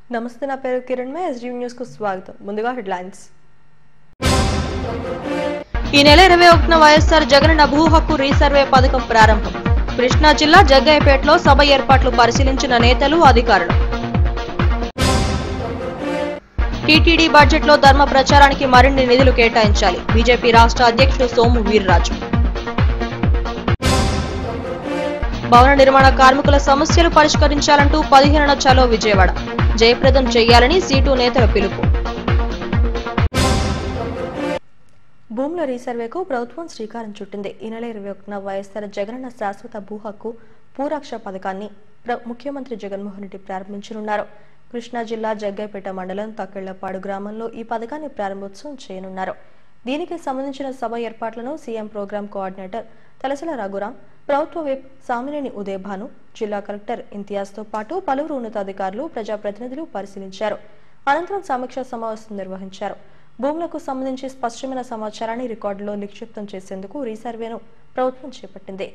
నమస్తే నా పేరు కిరణ్ మే ఎస్డీ న్యూస్ కు స్వాగతం ముందుగా హెడ్లైన్స్ ఈ నెల ఇరవై ఒకటిన వైఎస్ఆర్ జగనన్న భూ హక్కు రీసర్వే పథకం ప్రారంభం కృష్ణా జిల్లా జగ్గయ్యపేటలో సభ ఏర్పాట్లు పరిశీలించిన నేతలు అధికారులు టీటీడీ బడ్జెట్లో ధర్మ ప్రచారానికి మరిన్ని నిధులు కేటాయించాలి బీజేపీ రాష్ట్ర అధ్యక్షుడు సోము వీర్రాజు భవన నిర్మాణ కార్మికుల సమస్యలు పరిష్కరించాలంటూ పదిహేనున చలో విజయవాడ జయప్రదం చేయాలని సీటు నేతల పిలుపు భూముల రీసర్వేకు ప్రభుత్వం శ్రీకారం చుట్టింది ఈ నెల ఇరవై ఒకటిన వైఎస్ఆర్ జగనన్న శాశ్వత భూ హక్కు భూరక్ష పథకాన్ని ప్ర- ముఖ్యమంత్రి జగన్మోహన్ రెడ్డి ప్రారంభించనున్నారు కృష్ణా జిల్లా జగ్గైపేట మండలం తక్కెళ్లపాడు గ్రామంలో ఈ పథకాన్ని ప్రారంభోత్సవం చేయనున్నారు దీనికి సంబంధించిన సభ ఏర్పాట్లను CM program coordinator Talasila Raghuram ప్రభుత్వ విప్ సామినేని ఉదయభాను జిల్లా కలెక్టర్ ఇంతియాజ్తో పాటు పలువురు ఉన్నతాధికారులు ప్రజాప్రతినిధులు పరిశీలించారు అనంతరం సమీక్షా సమావేశం నిర్వహించారు భూములకు సంబంధించి స్పష్టమైన సమాచారాన్ని రికార్డులో నిక్షిప్తం చేసేందుకు రీసర్వేను ప్రభుత్వం చేపట్టింది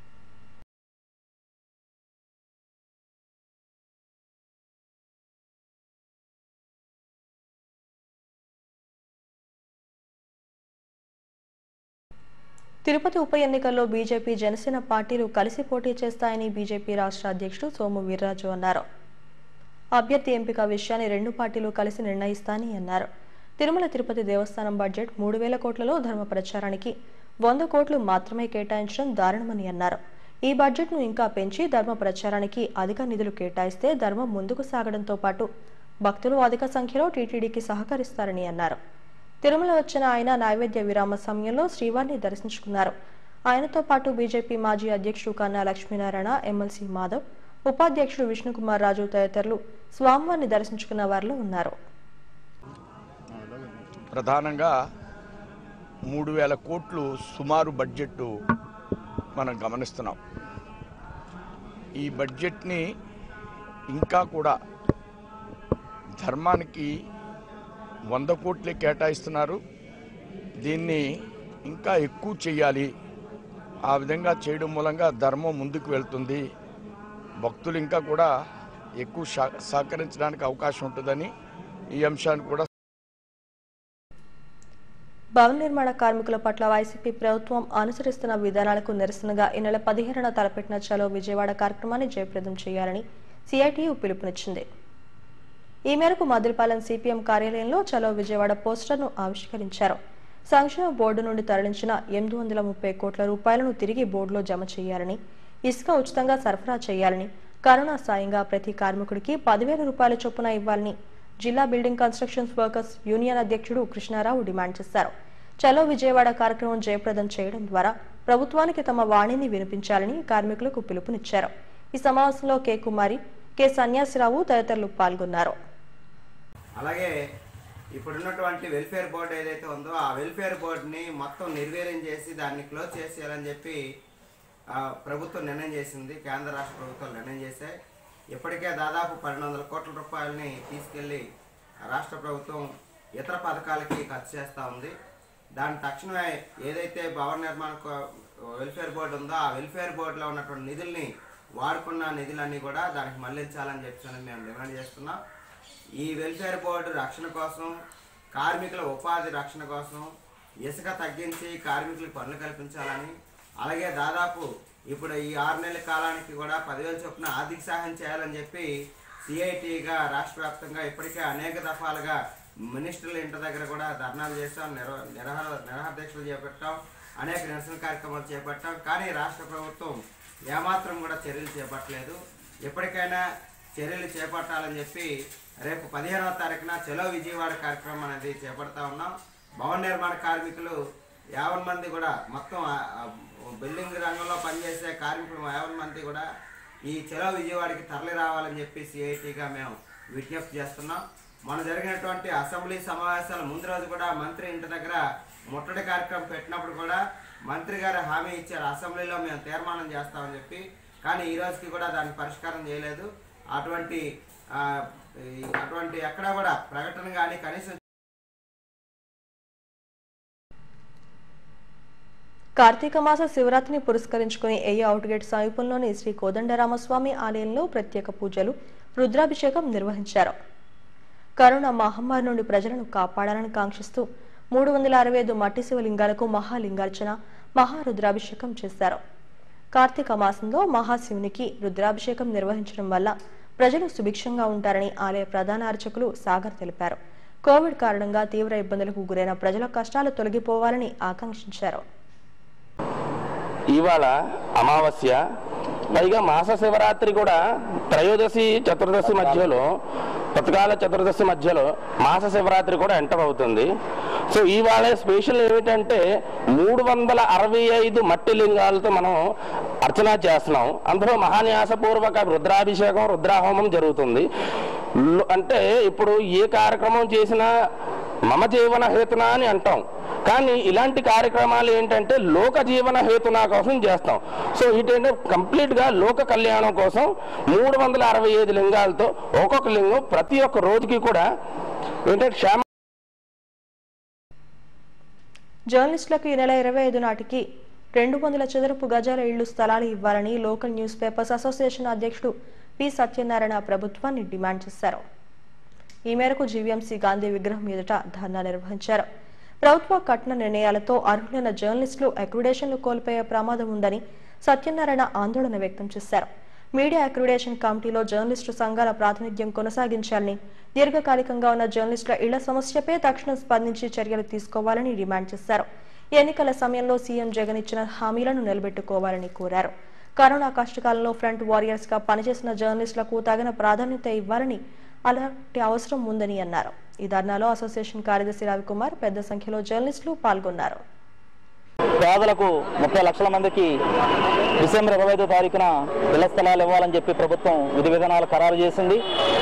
తిరుపతి ఉప ఎన్నికల్లో బీజేపీ జనసేన పార్టీలు కలిసి పోటీ చేస్తాయని బీజేపీ రాష్ట్ర అధ్యక్షుడు సోము వీర్రాజు అన్నారు అభ్యర్థి ఎంపిక విషయాన్ని రెండు పార్టీలు కలిసి నిర్ణయిస్తాయని అన్నారు తిరుమల తిరుపతి దేవస్థానం బడ్జెట్ మూడు వేల కోట్లలో ధర్మ ప్రచారానికి వంద కోట్లు మాత్రమే కేటాయించడం దారుణమని అన్నారు ఈ బడ్జెట్ను ఇంకా పెంచి ధర్మ ప్రచారానికి అధిక నిధులు కేటాయిస్తే ధర్మం ముందుకు సాగడంతో పాటు భక్తులు అధిక సంఖ్యలో టీటీడీకి సహకరిస్తారని అన్నారు తిరుమల వచ్చిన ఆయన నైవేద్య విరామ సమయంలో శ్రీవారిని దర్శించుకున్నారు ఆయనతో పాటు బీజేపీ మాజీ అధ్యక్షుడు కన్నా లక్ష్మీనారాయణ ఎమ్మెల్సీ మాధవ్ ఉపాధ్యక్షుడు విష్ణుకుమార్ రాజు తదితరులు స్వామివారిని దర్శించుకున్న వారిలో ఉన్నారు ప్రధానంగా మూడు వేల కోట్లు సుమారు బడ్జెట్ మనం గమనిస్తున్నాం ఈ బడ్జెట్ని ఇంకా కూడా ధర్మానికి వంద కోట్లే కేటాయిస్తున్నారు దీన్ని ఇంకా ఎక్కువ చేయాలి ఆ విధంగా చేయడం మూలంగా ధర్మం ముందుకు వెళ్తుంది భక్తులు ఇంకా కూడా ఎక్కువ సహ- సహకరించడానికి అవకాశం ఉంటుందని ఈ అంశాన్ని కూడా భవన నిర్మాణ కార్మికుల పట్ల వైసీపీ ప్రభుత్వం అనుసరిస్తున్న విధానాలకు నిరసనగా ఈ నెల పదిహేనున తలపెట్టిన చలో విజయవాడ కార్యక్రమాన్ని జయప్రదం చేయాలని సిఐటియు పిలుపునిచ్చింది ఈ మేరకు మదిరిపాలెం సిపిఎం కార్యాలయంలో చలో విజయవాడ పోస్టర్ను ఆవిష్కరించారు సంక్షేమ బోర్డు నుండి తరలించిన ఎనిమిది వందల ముప్పై కోట్ల రూపాయలను తిరిగి బోర్డులో జమ చేయాలని ఇసుక ఉచితంగా సరఫరా చేయాలని కరోనా సాయంగా ప్రతి కార్మికుడికి పదివేల రూపాయల చొప్పున ఇవ్వాలని జిల్లా బిల్డింగ్ కన్స్ట్రక్షన్స్ వర్కర్స్ యూనియన్ అధ్యక్షుడు కృష్ణారావు డిమాండ్ చేశారు చలో విజయవాడ కార్యక్రమం జయప్రదం చేయడం ద్వారా ప్రభుత్వానికి తమ వాణిని వినిపించాలని కార్మికులకు పిలుపునిచ్చారు ఈ సమావేశంలో కె కుమారి కె సన్యాసిరావు తదితరులు పాల్గొన్నారు అలాగే ఇప్పుడున్నటువంటి వెల్ఫేర్ బోర్డు ఏదైతే ఉందో ఆ వెల్ఫేర్ బోర్డుని మొత్తం నిర్వీర్యం చేసి దాన్ని క్లోజ్ చేసేయాలని చెప్పి ఆ, ప్రభుత్వం నిర్ణయం చేసింది కేంద్ర రాష్ట్ర ప్రభుత్వాలు నిర్ణయం చేశాయి ఇప్పటికే దాదాపు పన్నెండు వందల కోట్ల రూపాయలని తీసుకెళ్లి రాష్ట్ర ప్రభుత్వం ఇతర పథకాలకి ఖర్చు చేస్తూ ఉంది దాని తక్షణమే ఏదైతే భవన నిర్మాణ కో- వెల్ఫేర్ బోర్డు ఉందో ఆ వెల్ఫేర్ బోర్డులో ఉన్నటువంటి నిధుల్ని వాడుకున్న నిధులన్నీ కూడా దానికి మళ్లించాలని చెప్పి మేము డిమాండ్ చేస్తున్నాం ఈ వెల్ఫేర్ బోర్డు రక్షణ కోసం కార్మికుల ఉపాధి రక్షణ కోసం ఇసుక తగ్గించి కార్మికులకు పనులు కల్పించాలని అలాగే దాదాపు ఇప్పుడు ఈ ఆరు నెలల కాలానికి కూడా పదివేల చొప్పున ఆర్థిక సహాయం చేయాలని చెప్పి సిఐటిగా రాష్ట్ర వ్యాప్తంగా ఇప్పటికే అనేక దఫాలుగా మినిస్టర్ల ఇంటి దగ్గర కూడా ధర్నాలు చేస్తాం నిర నిరహార నిరహార దీక్షలు చేపట్టాం అనేక నిరసన కార్యక్రమాలు చేపట్టాం కానీ రాష్ట్ర ప్రభుత్వం ఏమాత్రం కూడా చర్యలు చేపట్టలేదు ఎప్పటికైనా చర్యలు చేపట్టాలని చెప్పి రేపు పదిహేనవ తారీఖున చలో విజయవాడ కార్యక్రమం అనేది చేపడతా ఉన్నాం భవన నిర్మాణ కార్మికులు యాభై మంది కూడా మొత్తం ఆ, ఆ, బిల్డింగ్ రంగంలో పనిచేసే కార్మికులు యాభై మంది కూడా ఈ చలో విజయవాడకి తరలి రావాలని చెప్పి సిఐటిగా మేము విజ్ఞప్తి చేస్తున్నాం మన జరిగినటువంటి అసెంబ్లీ సమావేశాల ముందు రోజు కూడా మంత్రి ఇంటి దగ్గర ముట్టడి కార్యక్రమం పెట్టినప్పుడు కూడా మంత్రి గారు హామీ ఇచ్చారు అసెంబ్లీలో మేము తీర్మానం చేస్తామని చెప్పి కానీ ఈ రోజుకి కూడా దానికి పరిష్కారం చేయలేదు అటువంటి ఆ, ఈ- అటువంటి ఎక్కడా కూడా ప్రకటన కానీ కనీసం కార్తీక మాస శివరాత్రిని పురస్కరించుకుని ఎయ్య అవుట్గేట్ సమీపంలోని శ్రీ కోదండరామస్వామి ఆలయంలో ప్రత్యేక పూజలు రుద్రాభిషేకం నిర్వహించారు కరోనా మహమ్మారి నుండి ప్రజలను కాపాడాలని కాంక్షిస్తూ మూడు వందల అరవై ఐదు మట్టి శివలింగాలకు మహాలింగార్చన మహారుద్రాభిషేకం చేశారు కార్తీక మాసంలో మహాశివునికి రుద్రాభిషేకం నిర్వహించడం వల్ల ప్రజలు సుభిక్షంగా ఉంటారని ఆలయ ప్రధాన అర్చకులు సాగర్ తెలిపారు కోవిడ్ కారణంగా తీవ్ర ఇబ్బందులకు గురైన ప్రజల కష్టాలు తొలగిపోవాలని ఆకాంక్షించారు ఇవాళ అమావాస్య పైగా మాస శివరాత్రి కూడా త్రయోదశి చతుర్దశి మధ్యలో పథకాల చతుర్దశి మధ్యలో మాస శివరాత్రి కూడా ఎంటర్ అవుతుంది సో ఇవాళ స్పెషల్ ఏమిటంటే మూడు వందల అరవై ఐదు మట్టి లింగాలతో మనం అర్చన చేస్తున్నాం అందులో మహాన్యాసపూర్వక రుద్రాభిషేకం రుద్రాహోమం జరుగుతుంది లు- అంటే ఇప్పుడు ఏ కార్యక్రమం చేసినా మమ జీవన హేతున అని అంటాం కానీ ఇలాంటి కార్యక్రమాలు ఏంటంటే లోక జీవన హేతున కోసం చేస్తాం సో ఏంటంటే కంప్లీట్ గా లోక కళ్యాణం కోసం మూడు వందల అరవై ఐదు లింగాలతో ఒక్కొక్క లింగం ప్రతి ఒక్క రోజుకి కూడా ఏంటంటే క్షేమ జర్నలిస్టులకు ఈ నెల ఇరవై ఐదు నాటికి రెండు వందల చదరపు గజాల ఇళ్లు స్థలాలు ఇవ్వాలని లోకల్ న్యూస్ పేపర్స్ అసోసియేషన్ అధ్యక్షుడు పి సత్యనారాయణ ప్రభుత్వాన్ని డిమాండ్ చేశారు ఈ మేరకు జీవీఎంసీ గాంధీ విగ్రహం ఎదుట ధర్నా నిర్వహించారు ప్రభుత్వ కఠిన నిర్ణయాలతో అర్హులైన జర్నలిస్టులు అక్రిడేషన్లు కోల్పోయే ప్రమాదం ఉందని సత్యనారాయణ ఆందోళన వ్యక్తం చేశారు మీడియా అక్రిడేషన్ కమిటీలో జర్నలిస్టు సంఘాల ప్రాతినిధ్యం కొనసాగించాలని దీర్ఘకాలికంగా ఉన్న జర్నలిస్టుల ఇళ్ల సమస్యపై తక్షణం స్పందించి చర్యలు తీసుకోవాలని డిమాండ్ చేశారు ఎన్నికల సమయంలో సీఎం జగన్ ఇచ్చిన హామీలను నిలబెట్టుకోవాలని కోరారు కరోనా కష్టకాలంలో ఫ్రంట్ వారియర్స్ గా పనిచేసిన జర్నలిస్టులకు తగిన ప్రాధాన్యత ఇవ్వాలని అలాంటి అవసరం ఉందని అన్నారు ఈ ధర్నాలో అసోసియేషన్ కార్యదర్శి రవికుమార్ పెద్ద సంఖ్యలో జర్నలిస్టులు పాల్గొన్నారు పేదలకు ముప్పై లక్షల మందికి డిసెంబర్ ఇరవై ఐదో తారీఖున ఇళ్ల స్థలాలు ఇవ్వాలని చెప్పి ప్రభుత్వం విధి విధానాలు ఖరారు చేసింది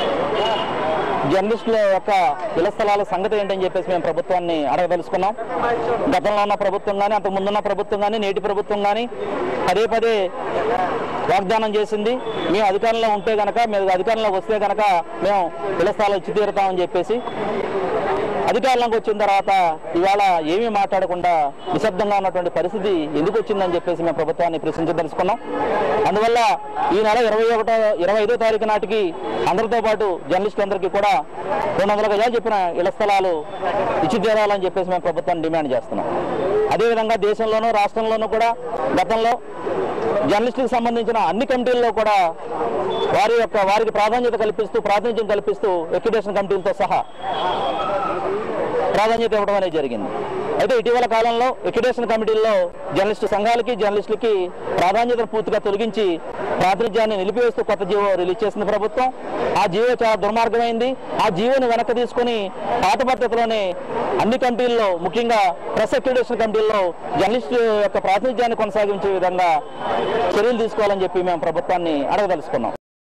జర్నలిస్టుల యొక్క ఇళ్ల స్థలాల సంగతి ఏంటని చెప్పేసి మేము ప్రభుత్వాన్ని అడగదలుచుకున్నాం గతంలో ఉన్న ప్రభుత్వం కానీ అంతకు ముందున్న ప్రభుత్వం కానీ నేటి ప్రభుత్వం కానీ పదే పదే వాగ్దానం చేసింది మేము అధికారంలో ఉంటే గనక మేము అధికారంలోకి వస్తే గనక మేము ఇళ్ల స్థలాలు ఇచ్చి తీరుతామని చెప్పేసి అధికారంలోకి వచ్చిన తర్వాత ఇవాళ ఏమీ మాట్లాడకుండా నిశ్శబ్దంగా ఉన్నటువంటి పరిస్థితి ఎందుకు వచ్చిందని చెప్పేసి మేము ప్రభుత్వాన్ని ప్రశ్నించదలుచుకున్నాం అందువల్ల ఈ నెల ఇరవై ఒకటో ఇరవై ఐదో తారీఖు నాటికి అందరితో పాటు జర్నలిస్టులందరికీ కూడా రెండు వందల గజాలు చెప్పిన ఇళ్ల స్థలాలు ఇచ్చి తీరాలని చెప్పేసి మేము ప్రభుత్వాన్ని డిమాండ్ చేస్తున్నాం అదేవిధంగా దేశంలోనూ రాష్ట్రంలోనూ కూడా గతంలో జర్నలిస్టులకు సంబంధించిన అన్ని కమిటీల్లో కూడా వారి యొక్క వారికి ప్రాధాన్యత కల్పిస్తూ ప్రాతినిధ్యం కల్పిస్తూ ఎక్యుడేషన్ కమిటీలతో సహా ప్రాధాన్యత ఇవ్వడం అనేది జరిగింది అయితే ఇటీవల కాలంలో ఎక్యుడేషన్ కమిటీల్లో జర్నలిస్టు సంఘాలకి జర్నలిస్టులకి ప్రాధాన్యతను పూర్తిగా తొలగించి ప్రాతినిధ్యాన్ని నిలిపివేస్తూ కొత్త జీవో రిలీజ్ చేసిన ప్రభుత్వం ఆ జీవో చాలా దుర్మార్గమైంది ఆ జీవోని వెనక్కి తీసుకుని పాత పద్ధతిలోనే అన్ని కమిటీల్లో ముఖ్యంగా ప్రెస్ ఎక్యుడేషన్ కమిటీల్లో జర్నలిస్టు యొక్క ప్రాతినిధ్యాన్ని కొనసాగించే విధంగా చర్యలు తీసుకోవాలని చెప్పి మేము ప్రభుత్వాన్ని అడగదలుచుకున్నాం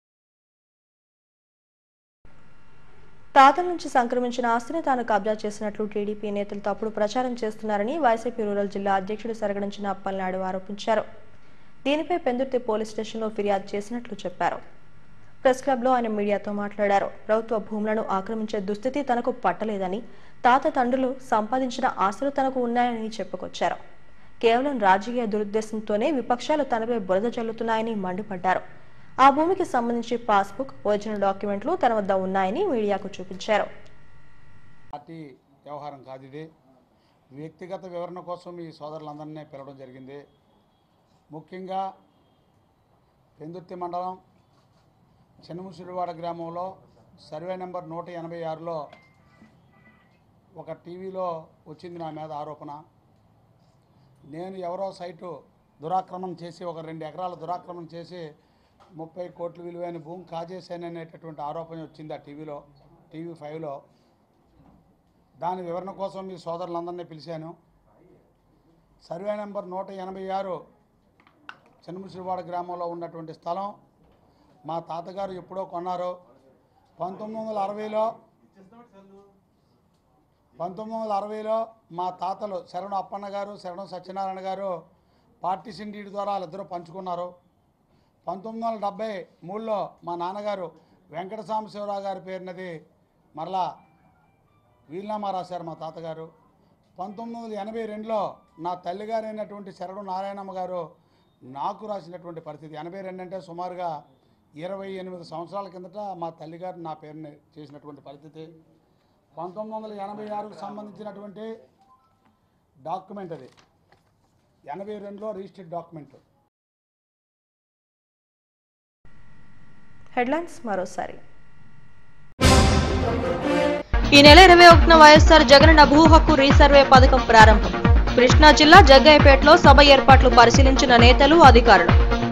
తాతల నుంచి సంక్రమించిన ఆస్తిని తాను కబ్జా చేసినట్లు టీడీపీ నేతలు తప్పుడు ప్రచారం చేస్తున్నారని వైసీపీ రూరల్ జిల్లా అధ్యక్షుడు సరగడించిన అప్పలనాయుడు ఆరోపించారు దీనిపై పెందుర్తి పోలీస్ స్టేషన్లో ఫిర్యాదు చేసినట్లు చెప్పారు ప్రెస్ క్లబ్లో ఆయన మీడియాతో మాట్లాడారు ప్రభుత్వ భూములను ఆక్రమించే దుస్థితి తనకు పట్టలేదని తాత తండ్రులు సంపాదించిన ఆస్తులు తనకు ఉన్నాయని చెప్పుకొచ్చారు కేవలం రాజకీయ దురుద్దేశంతోనే విపక్షాలు తనపై బురద చల్లుతున్నాయని మండిపడ్డారు ఆ భూమికి సంబంధించి పాస్బుక్ ఒరిజినల్ డాక్యుమెంట్లు తన వద్ద ఉన్నాయని మీడియాకు చూపించారు పార్టీ వ్యవహారం కాదు ఇది వ్యక్తిగత వివరణ కోసం ఈ సోదరులందరినీ పిలవడం జరిగింది ముఖ్యంగా పెందుర్తి మండలం చిన్నముసిడివాడ గ్రామంలో సర్వే నెంబర్ నూట ఎనభై ఆరులో ఒక టీవీలో వచ్చింది నా మీద ఆరోపణ నేను ఎవరో సైటు దురాక్రమణ చేసి ఒక రెండు ఎకరాల దురాక్రమణ చేసి ముప్పై కోట్ల విలువైన భూమి కాజేశాననేటటువంటి ఆరోపణ వచ్చింది ఆ టీవీలో టీవీ ఫైవ్లో దాని వివరణ కోసం మీ సోదరులందరినీ పిలిచాను సర్వే నెంబర్ నూట ఎనభై ఆరు చిన్నముసిరివాడ గ్రామంలో ఉన్నటువంటి స్థలం మా తాతగారు ఎప్పుడో కొన్నారు పంతొమ్మిది వందల అరవైలో పంతొమ్మిది వందల అరవైలో మా తాతలు శరణం అప్పన్న గారు శరణం సత్యనారాయణ గారు పార్టీషన్ డీడ్ ద్వారా వాళ్ళిద్దరూ పంచుకున్నారు పంతొమ్మిది వందల డెబ్బై మూడులో మా నాన్నగారు వెంకట సాంబశివరావు గారి పేరునది మరలా వీలునామా రాశారు మా తాతగారు పంతొమ్మిది వందల ఎనభై రెండులో నా తల్లిగారు అయినటువంటి శరణు నారాయణమ్మ గారు నాకు రాసినటువంటి పరిస్థితి ఎనభై రెండు అంటే సుమారుగా ఇరవై ఎనిమిది సంవత్సరాల కిందట మా తల్లిగారు నా పేరుని చేసినటువంటి పరిస్థితి పంతొమ్మిది వందల ఎనభై ఆరుకు సంబంధించినటువంటి డాక్యుమెంట్ అది ఎనభై రెండులో రిజిస్టర్డ్ డాక్యుమెంట్ హెడ్లైన్స్ మరోసారి ఈ నెల ఇరవై ఒకటిన వైఎస్ఆర్ జగనన్న భూ హక్కు రీసర్వే పథకం ప్రారంభం కృష్ణా జిల్లా జగ్గయ్యపేటలో సభ ఏర్పాట్లు పరిశీలించిన నేతలు అధికారులు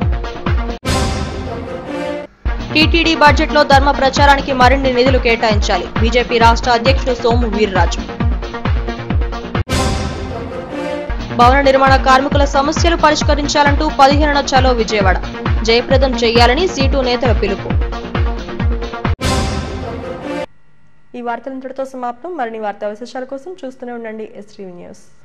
టీటీడీ బడ్జెట్లో ధర్మ ప్రచారానికి మరిన్ని నిధులు కేటాయించాలి బీజేపీ రాష్ట్ర అధ్యక్షుడు సోము వీర్రాజు భవన నిర్మాణ కార్మికుల సమస్యలు పరిష్కరించాలంటూ పదిహేనున చలో విజయవాడ జయప్రదం చేయాలని సీటు నేతల పిలుపు ఈ వార్తలు ఇంతటితో సమాప్తం మరిన్ని వార్తా విశేషాల కోసం చూస్తూనే ఉండండి ఎస్టీవీ న్యూస్